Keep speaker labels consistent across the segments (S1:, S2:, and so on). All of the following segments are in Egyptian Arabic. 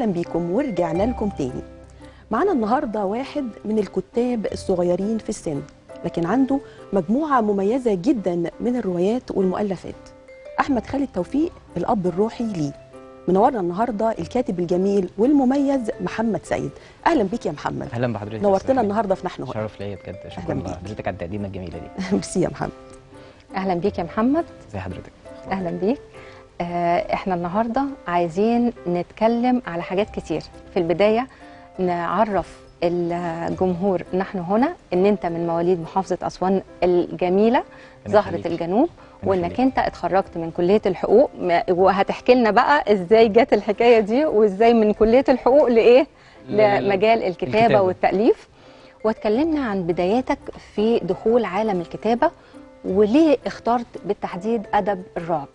S1: اهلا بيكم ورجعنا لكم تاني معانا النهارده واحد من الكتاب الصغيرين في السن لكن عنده مجموعه مميزه جدا من الروايات والمؤلفات احمد خالد توفيق الاب الروحي ليه منورنا النهارده الكاتب الجميل والمميز محمد سيد اهلا بيك يا محمد
S2: اهلا بحضرتك
S1: نورتنا النهارده في نحن هنا
S2: شرف ليا بجد
S1: أهلاً
S2: شكرا
S1: بيك.
S2: لحضرتك على التقديمه الجميله دي
S1: ميرسي يا محمد
S3: اهلا بيك يا محمد
S2: ازي حضرتك
S3: اهلا بيك آه، احنا النهارده عايزين نتكلم على حاجات كتير في البدايه نعرف الجمهور نحن هنا ان انت من مواليد محافظه اسوان الجميله
S2: ربنا
S3: زهره
S2: يخليك.
S3: الجنوب
S2: ربنا
S3: وانك
S2: يخليك.
S3: انت اتخرجت من كليه الحقوق ما- وهتحكي لنا بقى ازاي جت الحكايه دي وازاي من كليه الحقوق لايه
S2: ل-
S3: لمجال الكتابه
S2: الكتابة.
S3: والتاليف واتكلمنا عن بداياتك في دخول عالم الكتابه وليه اخترت بالتحديد ادب الرعب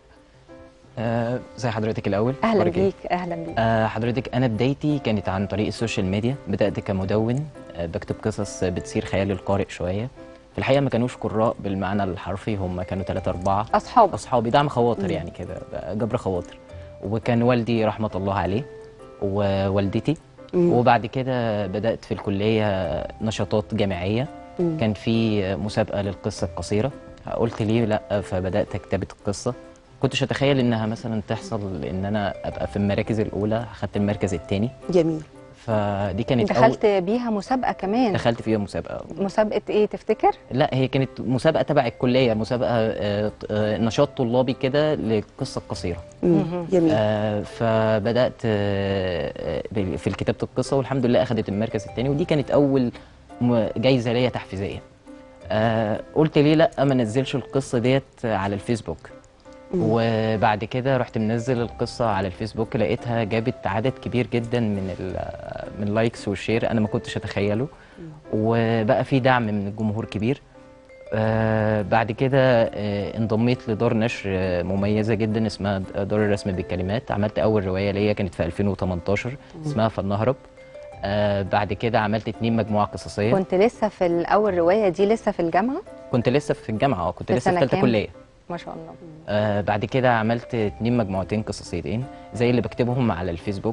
S2: آه زي حضرتك الاول
S3: اهلا
S2: أخبارك إيه؟
S3: بيك اهلا بيك
S2: آه حضرتك انا بدايتي كانت عن طريق السوشيال ميديا بدات كمدون آه بكتب قصص بتثير خيال القارئ شويه في الحقيقه ما كانوش قراء بالمعنى الحرفي هم كانوا ثلاثة أربعة
S3: اصحاب
S2: أصحابي دعم خواطر يعني كده جبر خواطر وكان والدي رحمة الله عليه ووالدتي
S1: مم.
S2: وبعد كده بدأت في الكلية نشاطات جامعية
S1: مم.
S2: كان في مسابقة للقصة القصيرة قلت ليه لا فبدأت كتابة القصة كنتش أتخيل إنها مثلا تحصل إن أنا أبقى في المراكز الأولى خدت المركز الثاني
S1: جميل
S2: فدي كانت
S3: دخلت بيها مسابقه كمان
S2: دخلت فيها مسابقة
S3: مسابقه ايه تفتكر
S2: لا هي كانت مسابقة تبع الكلية مسابقة آه، آه، نشاط طلابي كده للقصة القصيرة
S1: مم. جميل
S2: آه، فبدات آه، آه، في كتابه القصه والحمد لله اخذت المركز الثاني ودي كانت اول م- جايزه ليا تحفيزيه آه، قلت ليه لا ما انزلش القصه ديت على الفيسبوك وبعد كده رحت منزل القصه على الفيسبوك لقيتها جابت عدد كبير جدا من ال- من اللايكس والشير انا ما كنتش اتخيله وبقى في دعم من الجمهور كبير آه بعد كده آه انضميت لدار نشر آه مميزه جدا اسمها دار الرسم بالكلمات عملت اول روايه ليا كانت في 2018 اسمها فلنهرب آه بعد كده عملت اتنين مجموعه قصصيه
S3: كنت لسه في الاول روايه دي لسه في الجامعه
S2: كنت لسه في الجامعه اه كنت
S3: في
S2: لسه في
S3: سنة
S2: ثالثه
S3: كام؟
S2: كليه
S3: ما شاء الله
S2: آه بعد كده عملت اتنين مجموعتين قصصيتين زي اللي بكتبهم على الفيسبوك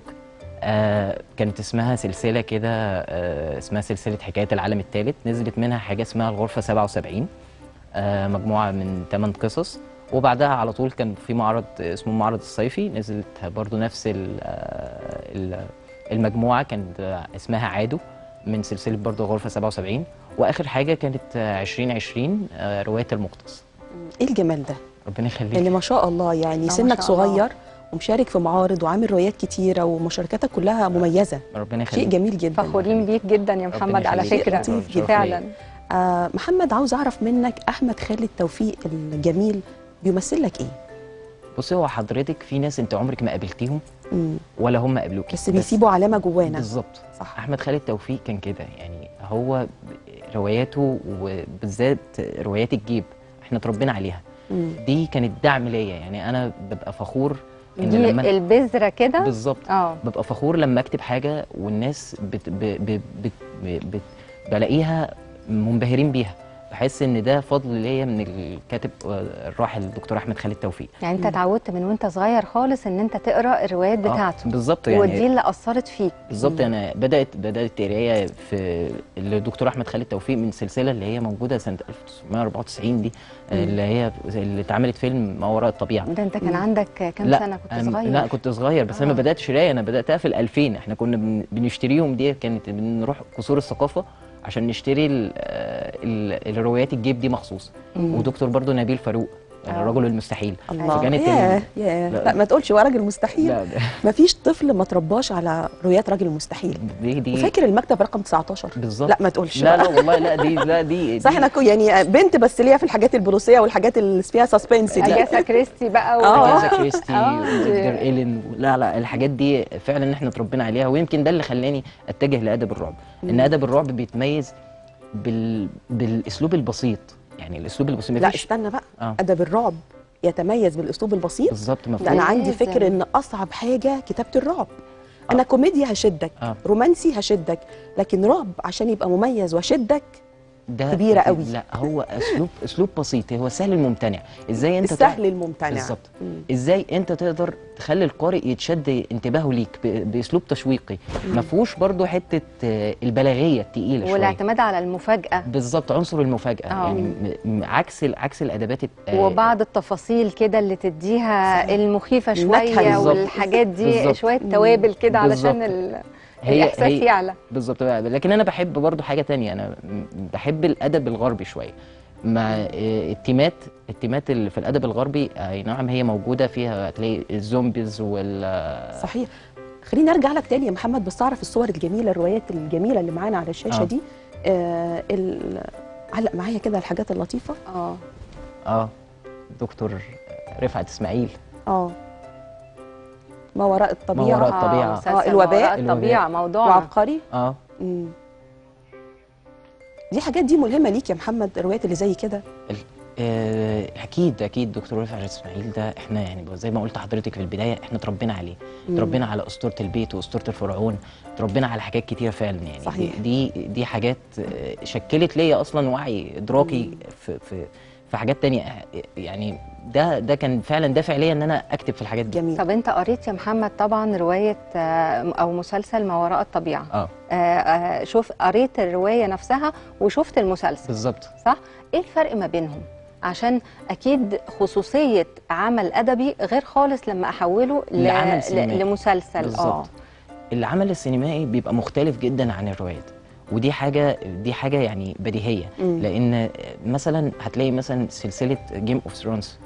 S2: آه كانت اسمها سلسلة كده آه اسمها سلسلة حكاية العالم الثالث نزلت منها حاجة اسمها الغرفة 77 آه مجموعة من 8 قصص وبعدها على طول كان في معرض اسمه المعرض الصيفي نزلت برضو نفس ال- آه، ال- المجموعة كانت آه، اسمها عادو من سلسلة برضو غرفة 77 وآخر حاجة كانت آه، 2020 آه، رواية المقتص
S1: ايه الجمال ده
S2: ربنا يخليك
S1: اللي ما شاء الله يعني
S3: ما
S1: سنك
S3: شاء الله.
S1: صغير ومشارك في معارض وعامل روايات كتيره ومشاركاتك كلها مميزه
S2: ربنا يخليك
S1: شيء جميل جدا
S3: فخورين بيك جدا يا
S2: ربنا
S3: محمد على
S2: يخليك.
S3: فكره
S1: لطيف
S2: جدا.
S3: فعلا
S1: آه محمد عاوز اعرف منك احمد خالد توفيق الجميل بيمثل لك ايه
S2: بصي هو حضرتك في ناس انت عمرك ما قابلتيهم
S1: مم.
S2: ولا هم قابلوكي
S1: بس بيسيبوا علامه جوانا
S2: بالظبط
S1: صح
S2: احمد خالد توفيق كان كده يعني هو ب- رواياته وبالذات روايات الجيب احنا اتربينا عليها
S1: مم.
S2: دي كانت دعم ليا يعني انا ببقى فخور ان
S3: دي
S2: لما
S3: البذره كده
S2: بالظبط
S3: اه
S2: ببقى فخور لما اكتب حاجه والناس بت ب ب بت ب بت بلاقيها منبهرين بيها بحس ان ده فضل ليا من الكاتب آه، الراحل الدكتور احمد خالد توفيق
S3: يعني انت اتعودت من وانت صغير خالص ان انت تقرا الروايات
S2: آه،
S3: بتاعته
S2: بالظبط يعني
S3: ودي اللي اثرت فيك
S2: بالظبط انا بدات بدات قرايه في الدكتور احمد خالد توفيق من سلسله اللي هي موجوده سنه 1994 دي اللي هي اللي اتعملت فيلم ما وراء الطبيعه
S3: ده انت كان عندك كام
S2: لا
S3: سنه كنت
S2: أنا-
S3: صغير
S2: لا كنت صغير بس انا ما
S3: آه.
S2: بداتش قرايه انا بداتها في ال 2000 احنا كنا بن- بنشتريهم دي كانت بنروح قصور الثقافه عشان نشتري ال- ال- الروايات الجيب دي مخصوص ودكتور برضو نبيل فاروق
S3: آه.
S2: رجل المستحيل
S1: الله
S2: فكانت ال-
S1: ياه ياه
S2: لا.
S1: لا ما تقولش هو راجل مستحيل
S2: لا ده-
S1: مفيش طفل ما ترباش على روايات راجل المستحيل
S2: دي دي
S1: وفاكر المكتب رقم 19
S2: بالظبط
S1: لا ما تقولش
S2: لا
S1: بقى.
S2: لا والله لا دي لا دي
S1: صح
S2: دي-
S1: انا كو- يعني بنت بس ليا في الحاجات البوليسيه والحاجات اللي فيها سسبنس دي
S3: اجاسا كريستي بقى و...
S1: آه.
S2: اجازا كريستي
S3: آه.
S2: وإدجار ايلين لا لا الحاجات دي فعلا احنا اتربينا عليها ويمكن ده اللي خلاني اتجه لادب الرعب ان ادب الرعب بيتميز بال... بالاسلوب البسيط يعني الاسلوب البسيط
S1: لا
S2: مفيش
S1: استنى بقى
S2: آه.
S1: ادب الرعب يتميز بالاسلوب البسيط
S2: بالظبط
S1: ده
S2: مفهوم
S1: انا عندي
S3: لازم.
S1: فكر ان اصعب حاجه كتابه الرعب انا كوميديا هشدك
S2: آه.
S1: رومانسي هشدك لكن رعب عشان يبقى مميز واشدك
S2: ده
S1: كبيرة قوي.
S2: لا هو اسلوب اسلوب بسيط هو سهل الممتنع ازاي انت
S1: السهل
S2: تع-
S1: الممتنع
S2: بالظبط
S1: مم.
S2: ازاي انت تقدر تخلي القارئ يتشد انتباهه ليك ب- باسلوب تشويقي ما فيهوش برضو حته آه، البلاغيه التقيله شويه
S3: والاعتماد على المفاجاه
S2: بالظبط عنصر المفاجاه
S3: آه.
S2: يعني م- م- عكس ال- عكس الادبات الت- آه،
S3: وبعض التفاصيل كده اللي تديها
S1: صحيح.
S3: المخيفه
S1: النكهة.
S3: شويه
S2: بالظبط.
S3: والحاجات دي
S2: بالظبط.
S3: شويه توابل كده علشان
S2: بالظبط.
S3: ال-
S2: هي-
S3: الاحساس
S2: هي-
S3: يعلى
S2: بالظبط بقى. لكن انا بحب برضو حاجه تانية انا م- بحب الادب الغربي شويه مع آه، التيمات التيمات اللي في الادب الغربي اي نعم هي موجوده فيها هتلاقي الزومبيز وال آه،
S1: صحيح خليني ارجع لك تاني يا محمد بس اعرف الصور الجميله الروايات الجميله اللي معانا على الشاشه
S2: آه.
S1: دي آه ال- علق معايا كده الحاجات اللطيفه
S3: اه
S2: اه دكتور رفعت اسماعيل
S1: اه ما وراء الطبيعه
S2: وراء الطبيعة.
S3: مسلسل
S1: آه، الوباء.
S3: ما وراء الطبيعه موضوعنا
S1: وعبقري
S2: اه
S1: مم. دي حاجات دي ملهمه ليك يا محمد الروايات اللي زي كده
S2: آه، اكيد اكيد دكتور رفعت اسماعيل ده احنا يعني زي ما قلت لحضرتك في البدايه احنا اتربينا عليه اتربينا على اسطوره البيت واسطوره الفرعون اتربينا على حاجات كتيره فعلا يعني
S1: صحيح.
S2: دي دي, دي حاجات آه، شكلت ليا اصلا وعي ادراكي في في في حاجات تانية يعني ده ده كان فعلا دافع ليا ان انا اكتب في الحاجات دي
S1: جميل
S3: طب انت قريت يا محمد طبعا روايه آه، او مسلسل ما وراء الطبيعه
S2: اه
S3: آه، آه، شوف قريت الروايه نفسها وشفت المسلسل
S2: بالظبط
S3: صح ايه الفرق ما بينهم عشان اكيد خصوصيه عمل ادبي غير خالص لما احوله ل-
S2: لعمل
S3: ل-
S2: سينمائي.
S3: لمسلسل اه
S2: بالظبط العمل السينمائي بيبقى مختلف جدا عن الروايات ودي حاجه دي حاجه يعني بديهيه
S1: مم.
S2: لان مثلا هتلاقي مثلا سلسله جيم اوف ثرونز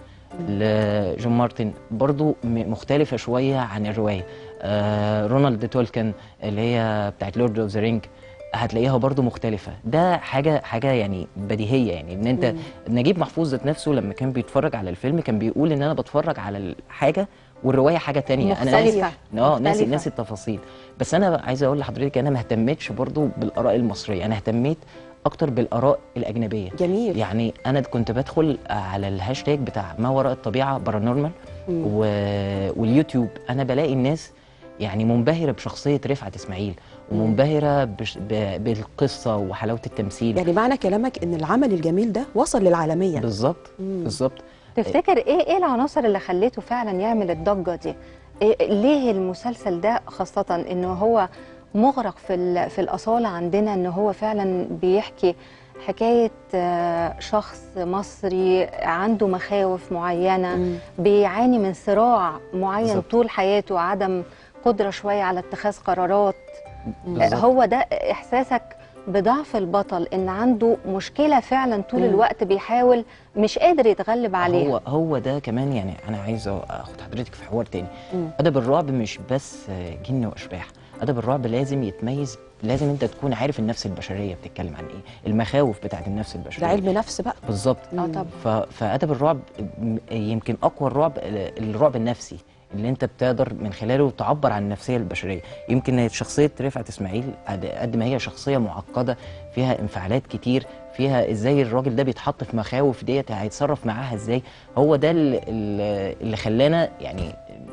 S2: لجون مارتن برضو م- مختلفه شويه عن الروايه آه رونالد تولكن اللي هي بتاعت لورد اوف ذا رينج هتلاقيها برضو مختلفة ده حاجة حاجة يعني بديهية يعني ان انت نجيب محفوظ ذات نفسه لما كان بيتفرج على الفيلم كان بيقول ان انا بتفرج على الحاجة والرواية حاجة تانية انا ناسي
S3: مختلفة.
S2: اه ناسي
S3: مختلفة.
S2: ناسي التفاصيل بس انا عايز اقول لحضرتك انا ما اهتمتش برضو بالاراء المصرية انا اهتميت اكتر بالاراء الاجنبية
S1: جميل
S2: يعني انا كنت بدخل على الهاشتاج بتاع ما وراء الطبيعه بارانورمال
S1: مم.
S2: و... واليوتيوب انا بلاقي الناس يعني منبهره بشخصيه رفعت اسماعيل ومنبهره بش... ب... بالقصه وحلاوه التمثيل
S1: يعني معنى كلامك ان العمل الجميل ده وصل للعالميه
S2: بالظبط
S1: مم.
S2: بالظبط
S3: تفتكر ايه ايه العناصر اللي خليته فعلا يعمل الضجه دي إيه ليه المسلسل ده خاصه انه هو مغرق في ال- في الاصاله عندنا ان هو فعلا بيحكي حكايه آه، شخص مصري عنده مخاوف معينه
S1: مم.
S3: بيعاني من صراع معين
S2: بالظبط.
S3: طول حياته عدم قدره شويه على اتخاذ قرارات
S2: بالظبط.
S3: هو ده احساسك بضعف البطل ان عنده مشكله فعلا طول
S1: مم.
S3: الوقت بيحاول مش قادر يتغلب عليها
S2: هو هو ده كمان يعني انا عايز اخد حضرتك في حوار تاني
S1: مم.
S2: ادب الرعب مش بس جن واشباح ادب الرعب لازم يتميز لازم انت تكون عارف النفس البشريه بتتكلم عن ايه المخاوف بتاعت النفس البشريه
S1: ده علم نفس بقى
S2: بالظبط
S3: اه طبعا
S2: ف... فادب الرعب م- يمكن اقوى الرعب الرعب النفسي اللي انت بتقدر من خلاله تعبر عن النفسيه البشريه يمكن شخصيه رفعت اسماعيل قد قد ما هي شخصيه معقده فيها انفعالات كتير فيها ازاي الراجل ده بيتحط في مخاوف ديت هيتصرف معاها ازاي هو ده ال- ال- اللي خلانا يعني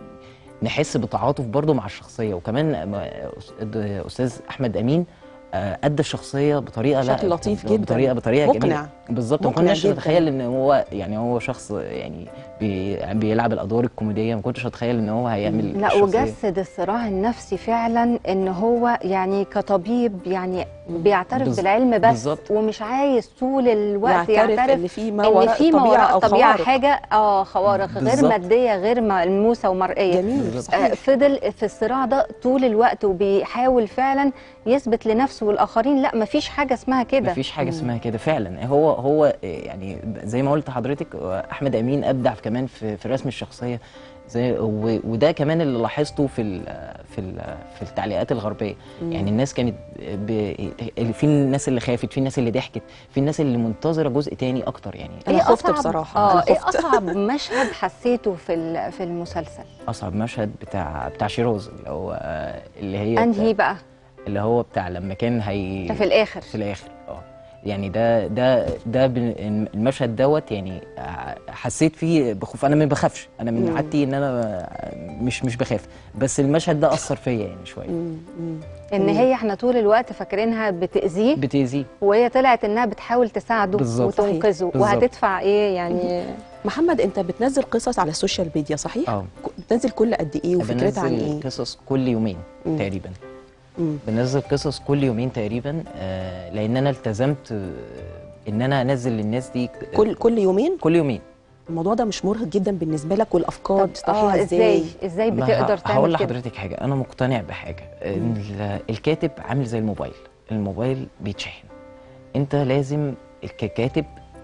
S2: نحس بتعاطف برضه مع الشخصيه وكمان م- أس- استاذ احمد امين آه، ادى الشخصيه بطريقه لا
S1: بشكل لطيف جدا.
S2: بطريقه بطريقه
S1: مقنع.
S2: جميله بالظبط ما
S1: مقنع
S2: كناش
S1: جدا.
S2: نتخيل ان هو يعني هو شخص يعني بي بيلعب الادوار الكوميديه ما كنتش اتخيل ان هو هيعمل
S3: لا
S2: الشخصية.
S3: وجسد الصراع النفسي فعلا ان هو يعني كطبيب يعني بيعترف
S2: بالظ-
S3: بالعلم بس
S2: بالظبط.
S3: ومش عايز طول الوقت
S1: يعترف
S3: يعترف
S1: ان في ما
S3: ان
S1: وراء
S3: في ما
S1: الطبيعه
S3: وراء
S1: او
S3: الطبيعه
S1: خوارق
S3: حاجه اه خوارق غير
S2: بالظبط.
S3: ماديه غير ملموسه ومرئيه
S1: جميل
S2: بالظبط.
S3: آه،
S1: صحيح
S3: فضل في الصراع ده طول الوقت وبيحاول فعلا يثبت لنفسه والاخرين لا مفيش حاجه اسمها كده
S2: مفيش حاجه اسمها كده فعلا هو هو يعني زي ما قلت لحضرتك احمد امين ابدع كمان في في رسم الشخصيه زي و- وده كمان اللي لاحظته في ال في ال في التعليقات الغربيه يعني الناس كانت ب... في الناس اللي خافت في الناس اللي ضحكت في الناس اللي منتظره جزء تاني اكتر يعني
S1: أنا خفت
S3: أصعب-
S1: بصراحة،
S3: اه
S1: أنا
S3: ايه
S1: خفت.
S3: اصعب مشهد حسيته في ال- في المسلسل
S2: اصعب مشهد بتاع بتاع شيروز اللي هو اللي هي
S3: انهي بقى
S2: اللي هو بتاع لما كان هي
S3: ده في الاخر
S2: في الاخر اه يعني ده ده ده بن- المشهد دوت يعني ع- حسيت فيه بخوف انا ما بخافش انا من
S1: مم.
S2: عادتي ان انا مش مش بخاف بس المشهد ده اثر فيا يعني شويه
S1: مم. مم.
S3: ان
S1: جميل.
S3: هي احنا طول الوقت فاكرينها بتاذيه
S2: بتأذيه
S3: وهي طلعت انها بتحاول تساعده
S2: بالظبط.
S3: وتنقذه
S2: بالظبط.
S3: وهتدفع ايه يعني
S1: محمد انت بتنزل قصص على السوشيال ميديا صحيح؟
S2: اه
S1: ك- بتنزل كل قد ايه وفكرتها عن
S2: بنزل
S1: ايه؟
S2: قصص كل يومين
S1: مم.
S2: تقريبا
S1: مم.
S2: بنزل قصص كل يومين تقريبا آه لان انا التزمت آه، ان انا انزل للناس دي ك-
S1: كل كل يومين
S2: كل يومين
S1: الموضوع ده مش مرهق جدا بالنسبه لك والافكار
S3: طب
S1: بتطرحيها
S3: اه
S1: ازاي؟
S3: ازاي ازاي
S2: ما
S3: بتقدر
S2: ه- هقول
S3: تعمل كده
S2: لحضرتك حاجه انا مقتنع بحاجه ان ال- الكاتب عامل زي الموبايل الموبايل بيتشحن انت لازم ككاتب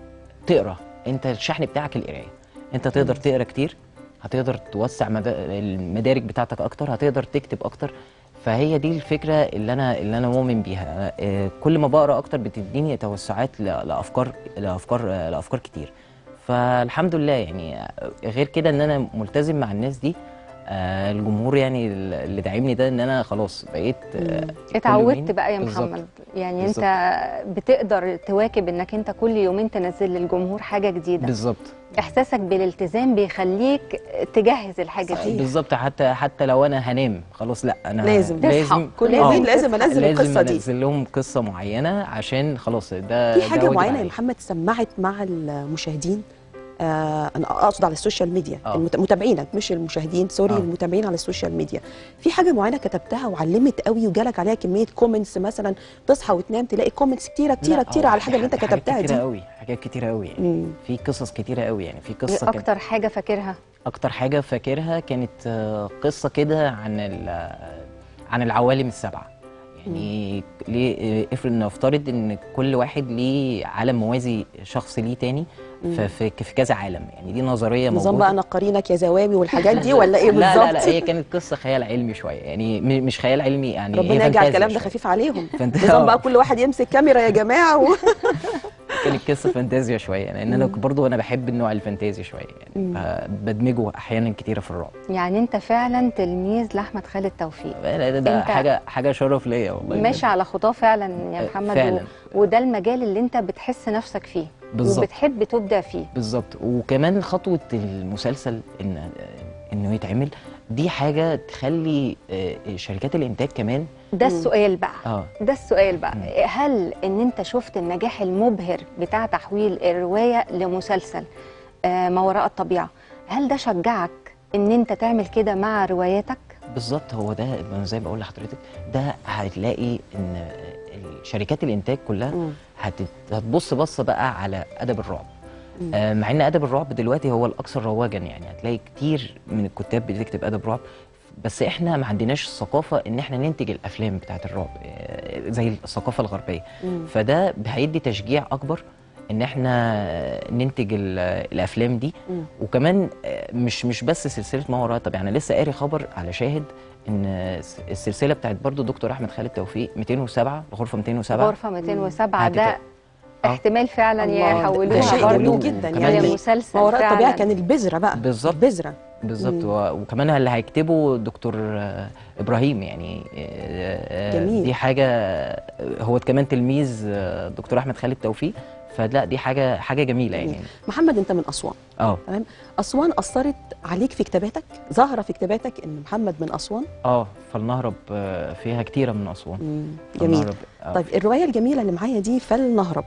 S2: تقرا انت الشحن بتاعك القرايه انت تقدر تقرا كتير هتقدر توسع مدا- المدارك بتاعتك اكتر هتقدر تكتب اكتر فهي دي الفكره اللي انا اللي انا مؤمن بيها آه، كل ما بقرا اكتر بتديني توسعات ل- لافكار لافكار آه، لافكار كتير فالحمد لله يعني آه، غير كده ان انا ملتزم مع الناس دي آه، الجمهور يعني اللي داعمني ده ان انا خلاص بقيت آه، كل
S3: اتعودت
S2: يومين-
S3: بقى يا
S2: بالظبط.
S3: محمد يعني
S2: بالظبط.
S3: انت بتقدر تواكب انك انت كل يومين تنزل للجمهور حاجه جديده
S2: بالظبط
S3: احساسك بالالتزام بيخليك تجهز الحاجه
S1: صحيح.
S3: دي
S2: بالظبط حتى حتى لو انا هنام خلاص لا انا
S1: لازم.
S3: تصحى.
S2: لازم
S1: كل
S3: آه.
S1: يومين لازم انزل
S2: لازم
S1: القصه دي
S2: انزل لهم قصه معينه عشان خلاص ده
S1: في
S2: ده
S1: حاجه
S2: واجب
S1: معينه يا
S2: عليا.
S1: محمد سمعت مع المشاهدين آه انا اقصد على السوشيال ميديا
S2: آه.
S1: المت- متابعينك مش المشاهدين سوري
S2: آه.
S1: المتابعين على السوشيال ميديا في حاجه معينه كتبتها وعلمت قوي وجالك عليها كميه كومنتس مثلا تصحى وتنام تلاقي كومنتس كتيره كتيره
S2: لا،
S1: كتيره
S2: هو
S1: على الحاجه اللي انت
S2: حاجات
S1: كتبتها
S2: كتيره
S1: دي
S2: قوي حاجات كتيره قوي يعني
S1: مم.
S2: في قصص كتيره قوي يعني في
S3: ايه
S2: قصه كانت
S3: اكتر حاجه فاكرها
S2: اكتر حاجه فاكرها كانت آه، قصه كده عن ال- عن العوالم السبعه يعني ليه آه، افرض نفترض ان كل واحد ليه عالم موازي شخص ليه تاني ف- في في كذا عالم يعني دي نظريه
S1: نظام
S2: موجوده
S1: بقى انا قرينك يا زواوي والحاجات دي ولا ايه بالظبط
S2: لا لا لا هي كانت قصه خيال علمي شويه يعني م- مش خيال علمي يعني هي
S1: ربنا يجعل
S2: فانتازيا
S1: الكلام ده
S2: شوية.
S1: خفيف عليهم
S2: فانت-
S1: نظام
S2: آه.
S1: بقى كل واحد يمسك كاميرا يا جماعه و...
S2: كانت قصه فانتازيا شويه لان انا برضو انا بحب النوع الفانتازي شويه يعني بدمجه احيانا كتيره في الرعب
S3: يعني انت فعلا تلميذ لاحمد خالد توفيق
S2: ده, ده, ده
S3: أنت
S2: حاجه حاجه شرف ليا والله
S3: ماشي
S2: بجد.
S3: على خطاه فعلا يا
S2: آه،
S3: محمد
S2: فعلاً.
S3: و... وده المجال اللي انت بتحس نفسك فيه
S2: بالظبط.
S3: وبتحب تبدع فيه
S2: بالظبط وكمان خطوه المسلسل ان انه يتعمل دي حاجه تخلي آه، شركات الانتاج كمان
S3: ده السؤال بقى
S2: اه
S3: ده السؤال بقى هل ان انت شفت النجاح المبهر بتاع تحويل الروايه لمسلسل آه ما وراء الطبيعه هل ده شجعك ان انت تعمل كده مع رواياتك
S2: بالظبط هو ده أنا زي ما بقول لحضرتك ده هتلاقي ان شركات الانتاج كلها
S1: مم.
S2: هتت- هتبص بصه بقى على ادب الرعب آه، مع ان ادب الرعب دلوقتي هو الاكثر رواجا يعني هتلاقي كتير من الكتاب بتكتب ادب رعب بس احنا ما عندناش الثقافه ان احنا ننتج الافلام بتاعت الرعب آه، زي الثقافه الغربيه
S1: مم.
S2: فده هيدي تشجيع اكبر ان احنا ننتج ال- الافلام دي
S1: مم.
S2: وكمان آه، مش مش بس سلسله ما وراء طب يعني انا لسه قاري خبر على شاهد ان السلسله بتاعت برضو دكتور احمد خالد توفيق 207 الغرفه 207
S3: غرفه 207
S2: هتت-
S3: ده
S2: آه.
S3: احتمال فعلا
S1: الله، ده
S3: يحولوها
S1: شيء
S3: برضو
S1: جميل جدا
S2: كمان
S1: يعني
S3: لمسلسل
S1: ما وراء الطبيعه
S3: فعلاً.
S1: كان البذره بقى
S2: بالظبط.
S1: البذره
S2: بالظبط و- وكمان اللي هيكتبه دكتور آه، ابراهيم يعني آه، آه،
S1: جميل.
S2: دي حاجه آه، هو كمان تلميذ آه، دكتور احمد خالد توفيق فلا دي حاجه حاجه جميله يعني
S1: محمد انت من اسوان
S2: اه
S1: تمام اسوان اثرت عليك في كتاباتك ظاهره في كتاباتك ان محمد من اسوان
S2: اه فلنهرب آه، فيها كتيره من اسوان
S1: مم. جميل
S2: فلنهرب، آه.
S1: طيب الروايه الجميله اللي معايا دي فلنهرب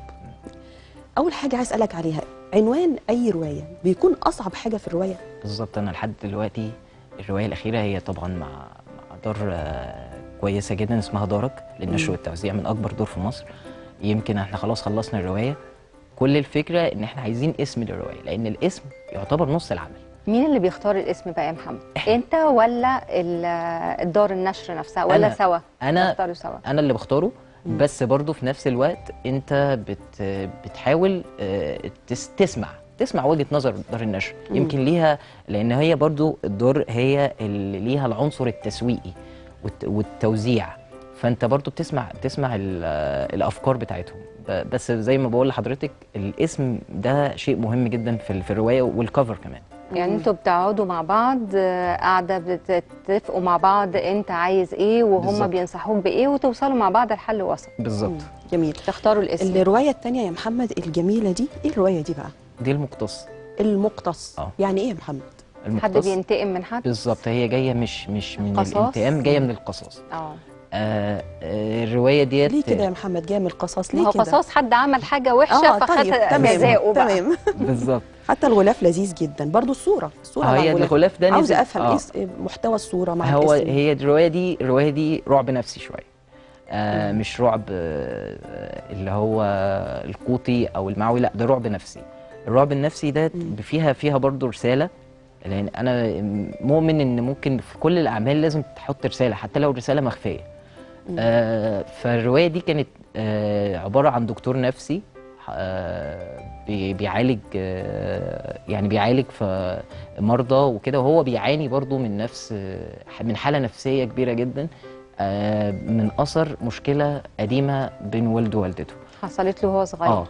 S1: اول حاجه عايز اسالك عليها عنوان اي روايه بيكون اصعب حاجه في الروايه
S2: بالظبط انا لحد دلوقتي الروايه الاخيره هي طبعا مع مع دار آه، كويسه جدا اسمها دارك للنشر والتوزيع من اكبر دور في مصر يمكن احنا خلاص خلصنا الروايه كل الفكره ان احنا عايزين اسم للروايه لان الاسم يعتبر نص العمل
S3: مين اللي بيختار الاسم بقى يا محمد انت ولا ال- الدار النشر نفسها ولا
S2: أنا-
S3: سوا
S2: أنا-
S3: بتختاروا سوا
S2: انا اللي بختاره بس برضه في نفس الوقت انت بت بتحاول آه، تس تسمع تسمع وجهه نظر دار النشر يمكن ليها لان هي برضه الدار هي اللي ليها العنصر التسويقي والت- والتوزيع فانت برضه بتسمع بتسمع ال- آه، الافكار بتاعتهم ب- بس زي ما بقول لحضرتك الاسم ده شيء مهم جدا في ال- في الروايه والكفر كمان
S3: يعني
S1: مم.
S3: انتوا بتقعدوا مع بعض آه، قاعده بتتفقوا مع بعض انت عايز ايه وهم
S2: بالظبط.
S3: بينصحوك بايه وتوصلوا مع بعض لحل وسط
S2: بالظبط
S1: جميل
S3: تختاروا الاسم
S1: الروايه الثانيه يا محمد الجميله دي ايه الروايه دي بقى
S2: دي المقتص
S1: المقتص
S2: آه.
S1: يعني ايه يا محمد
S3: حد
S2: المقتص
S3: بينتقم من حد
S2: بالظبط هي جايه مش مش من
S3: قصاص؟
S2: الانتقام جايه من القصاص
S3: اه
S2: آه آه الروايه ديت
S1: ليه كده يا محمد جاي من القصص
S3: ما
S1: ليه
S3: هو
S1: كده
S3: قصاص حد عمل حاجه وحشه
S1: اه
S3: فخد
S1: طيب تمام
S3: جزاؤه بقى
S1: تمام
S2: بالظبط
S1: حتى الغلاف لذيذ جدا برضو الصوره الصوره
S2: آه،
S1: مع
S2: هي
S1: الغلاف.
S2: الغلاف ده
S1: عاوزه
S2: نزل-
S1: افهم
S2: آه.
S1: ايه س- محتوى الصوره مع
S2: هو
S1: الاسم
S2: هي الروايه دي الروايه دي رعب نفسي شويه آه
S1: مم.
S2: مش رعب آه اللي هو القوطي او المعوي لا ده رعب نفسي الرعب النفسي ده
S1: مم.
S2: فيها فيها برضه رساله لان انا مؤمن ان ممكن في كل الاعمال لازم تحط رساله حتى لو رساله مخفيه
S1: مم.
S2: آه فالروايه دي كانت آه عباره عن دكتور نفسي آه بي- بيعالج آه يعني بيعالج في مرضى وكده وهو بيعاني برضو من نفس آه، من حاله نفسيه كبيره جدا آه من اثر مشكله قديمه بين والده ووالدته
S3: حصلت له وهو صغير
S2: اه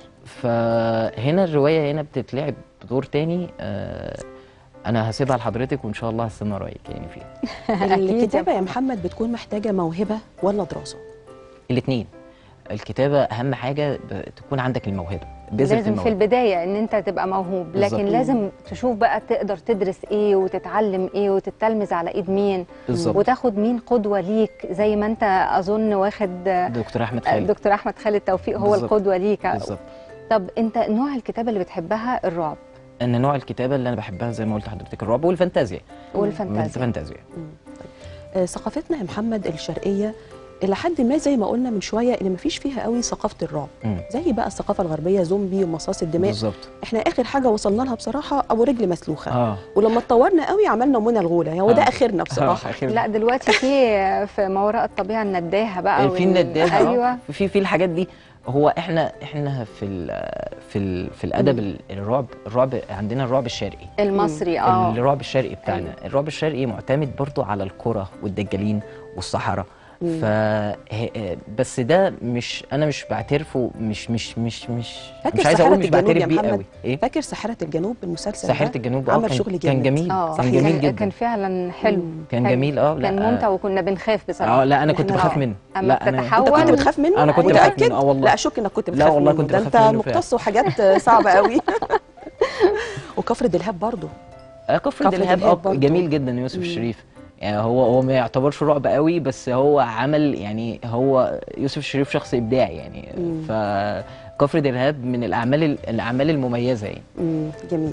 S2: فهنا الروايه هنا بتتلعب بدور تاني آه انا هسيبها لحضرتك وان شاء الله هستنى رايك يعني فيها
S3: أكيد يا
S1: الكتابه يا
S3: محمد.
S1: محمد بتكون محتاجه موهبه ولا دراسه
S2: الاثنين الكتابه اهم حاجه ب- تكون عندك الموهبه بذرة
S3: لازم في
S2: الموهبة.
S3: البدايه ان انت تبقى موهوب
S2: بالظبط.
S3: لكن لازم تشوف بقى تقدر تدرس ايه وتتعلم ايه وتتلمذ على ايد مين
S2: بالظبط
S3: وتاخد مين قدوه ليك زي ما انت اظن واخد
S2: دكتور احمد خالد
S3: دكتور احمد خالد توفيق هو
S2: بالظبط.
S3: القدوه ليك
S2: بالظبط
S3: طب انت نوع الكتابه اللي بتحبها الرعب
S2: ان نوع الكتابه اللي انا بحبها زي ما قلت لحضرتك الرعب والفانتازيا
S3: والفانتازيا
S2: الفانتازيا
S1: آه، ثقافتنا يا محمد الشرقيه الى حد ما زي ما قلنا من شويه ان مفيش فيها قوي ثقافه الرعب
S2: مم.
S1: زي بقى الثقافه الغربيه زومبي ومصاص الدماء
S2: بالظبط
S1: احنا اخر حاجه وصلنا لها بصراحه ابو رجل مسلوخه
S2: اه
S1: ولما اتطورنا قوي عملنا منى الغوله هو ده
S2: آه.
S1: اخرنا بصراحه
S2: آه، آخر-
S3: لا دلوقتي في في ما وراء الطبيعه النداهه بقى
S2: في
S3: وال-
S2: النداهه
S3: ايوه
S2: آه. في في الحاجات دي هو احنا احنا في ال في ال في الادب ال- الرعب الرعب عندنا الرعب الشرقي
S3: المصري اه
S2: الرعب الشرقي بتاعنا الرعب الشرقي معتمد برضو على القرى والدجالين والصحراء
S1: مم.
S2: ف ه- بس ده مش انا مش بعترفه مش مش مش مش
S1: فاكر
S2: مش عايز
S1: ساحرة
S2: اقول مش
S1: الجنوب
S2: بعترف
S1: يا
S2: بيه
S1: محمد؟
S2: قوي ايه
S1: فاكر ساحره الجنوب المسلسل
S2: ساحره
S1: ده؟
S2: الجنوب
S1: عمل
S2: اه كان,
S1: شغل
S2: كان
S1: جامد.
S2: جميل
S3: اه
S2: كان جميل جدا
S3: كان فعلا حلو
S1: مم.
S2: كان
S3: حلو.
S2: جميل اه لا
S3: كان
S2: آه.
S3: ممتع وكنا بنخاف بصراحه
S2: اه لا انا كنت
S1: إحنا-
S2: بخاف
S3: آه.
S2: منه
S3: أما
S2: لا انا
S1: انت
S3: بتتحول-
S1: كنت
S3: أول-
S1: بتخاف منه
S2: أنا كنت بخاف
S1: متأكد؟
S2: منه، آه والله.
S1: لا اشك انك كنت
S2: لا
S1: بتخاف
S2: والله
S1: منه
S2: كنت
S1: ده
S2: بخاف
S1: انت
S2: منه فعلا.
S1: مقتص وحاجات صعبه قوي وكفر دلهاب برضه
S2: آه، كفر
S1: كفر
S2: دلهاب
S1: دلهاب
S2: اه
S1: برضو.
S2: جميل جدا يوسف
S1: مم.
S2: الشريف يعني هو هو ما يعتبرش رعب قوي بس هو عمل يعني هو يوسف الشريف شخص ابداعي يعني
S1: مم.
S2: فكفر دلهاب من الاعمال الاعمال المميزه يعني
S1: مم، جميل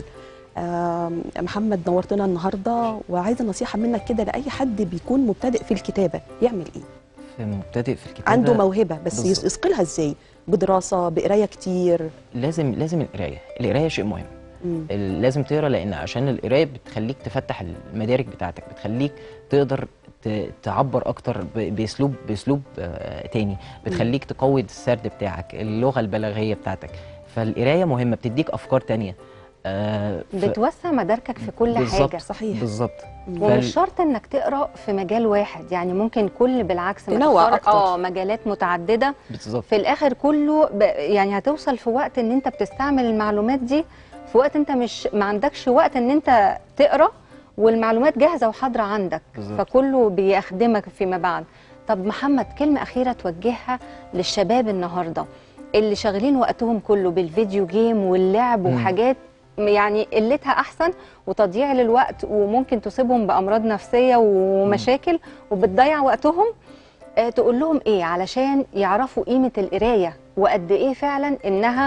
S1: آم، محمد نورتنا النهارده وعايزه نصيحه منك كده لاي حد بيكون مبتدئ في الكتابه يعمل ايه
S2: في مبتدئ في الكتابه
S1: عنده موهبه بس
S2: بالظبط.
S1: يس- يثقلها ازاي بدراسه بقرايه كتير
S2: لازم لازم القرايه القرايه شيء مهم
S1: مم.
S2: ال- لازم تقرا لان عشان القرايه بتخليك تفتح المدارك بتاعتك بتخليك تقدر ت- تعبر اكتر ب- باسلوب باسلوب آه، تاني بتخليك تقوي السرد بتاعك اللغه البلاغيه بتاعتك فالقرايه مهمه بتديك افكار تانية آه، ف-
S3: بتوسع مداركك في كل
S2: بالظبط.
S3: حاجه
S1: صحيح
S2: بالظبط
S1: مم.
S3: ومش
S2: فال-
S3: شرط انك تقرا في مجال واحد يعني ممكن كل بالعكس ما
S1: تنوع
S3: تختار-
S1: أكتر.
S3: اه مجالات متعدده
S2: بالظبط
S3: في الاخر كله ب... يعني هتوصل في وقت ان انت بتستعمل المعلومات دي في وقت انت مش ما عندكش وقت ان انت تقرا والمعلومات جاهزه وحاضره عندك
S2: بالظبط.
S3: فكله بيخدمك فيما بعد طب محمد كلمه اخيره توجهها للشباب النهارده اللي شاغلين وقتهم كله بالفيديو جيم واللعب
S2: مم.
S3: وحاجات يعني قلتها احسن وتضييع للوقت وممكن تصيبهم بامراض نفسيه ومشاكل وبتضيع وقتهم آه، تقول لهم ايه علشان يعرفوا قيمه القرايه وقد ايه فعلا انها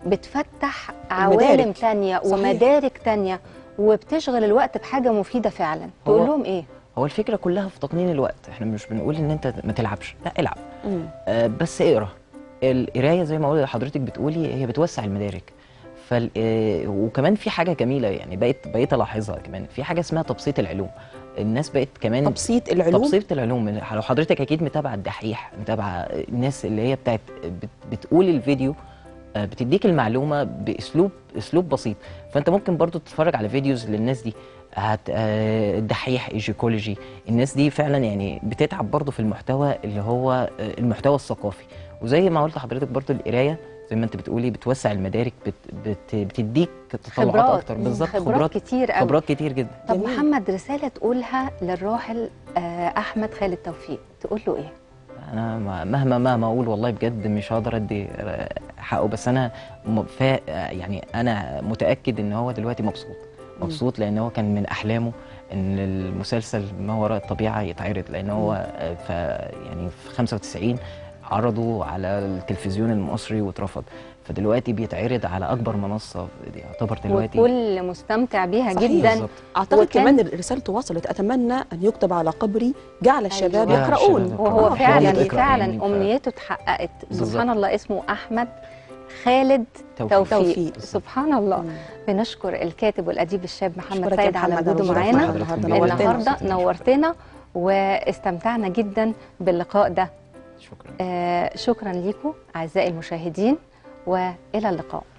S3: بتفتح عوالم
S1: المدارك.
S3: تانية
S1: صحيح.
S3: ومدارك تانية وبتشغل الوقت بحاجه مفيده فعلا
S2: هو-
S3: تقول لهم ايه
S2: هو الفكره كلها في تقنين الوقت احنا مش بنقول ان انت ما تلعبش لا العب
S1: مم.
S2: آه، بس اقرا القرايه زي ما قلت حضرتك بتقولي هي بتوسع المدارك فال آه، وكمان في حاجه جميله يعني بقيت بقيت الاحظها كمان في حاجه اسمها تبسيط العلوم الناس بقت كمان
S1: تبسيط العلوم
S2: تبسيط العلوم لو حضرتك اكيد متابعه الدحيح متابعه الناس اللي هي بتاعت بت بتقول الفيديو آه، بتديك المعلومه باسلوب اسلوب بسيط فانت ممكن برضو تتفرج على فيديوز للناس دي هت آه، الدحيح ايجيكولوجي الناس دي فعلا يعني بتتعب برضو في المحتوى اللي هو آه، المحتوى الثقافي وزي ما قلت لحضرتك برضو القرايه زي ما انت بتقولي بتوسع المدارك بت بت بتديك تطلعات
S3: خبرات
S2: اكتر بالظبط
S3: خبرات كتير قوي
S2: خبرات كتير جدا
S3: طب
S1: جميل.
S3: محمد رساله تقولها للراحل آه، احمد خالد توفيق تقول له ايه
S2: انا ما- مهما مهما اقول والله بجد مش هقدر ادي حقه بس انا م- فا يعني انا متاكد ان هو دلوقتي مبسوط مبسوط لان هو كان من احلامه ان المسلسل ما وراء الطبيعه يتعرض لان هو ف يعني في 95 عرضوا على التلفزيون المصري واترفض فدلوقتي بيتعرض على اكبر منصه يعتبر دلوقتي
S3: والكل مستمتع بيها
S1: صحيح.
S3: جدا
S2: بالظبط.
S1: اعتقد
S3: وكان-
S1: كمان رسالته وصلت اتمنى ان يكتب على قبري جعل الشباب
S3: أيوة.
S1: يقرؤون
S2: الشباب
S3: وهو
S1: آه،
S3: فعلا
S1: يعني
S2: يقرأ
S3: فعلا
S2: يعني ف-
S3: امنيته اتحققت
S2: بالظبط.
S3: سبحان الله اسمه احمد خالد
S2: توفيق.
S3: توفيق,
S1: توفيق.
S3: سبحان الله
S1: مم.
S3: بنشكر الكاتب والاديب الشاب محمد
S1: أشكرك يا
S3: سيد على
S1: محمد،
S3: وجوده
S1: ربنا
S3: معانا
S1: يخليك النهارده
S2: نورتنا.
S1: نورتنا
S3: النهارده نورتنا واستمتعنا جدا باللقاء ده
S2: شكرا
S3: آه شكرا لكم اعزائي المشاهدين والى اللقاء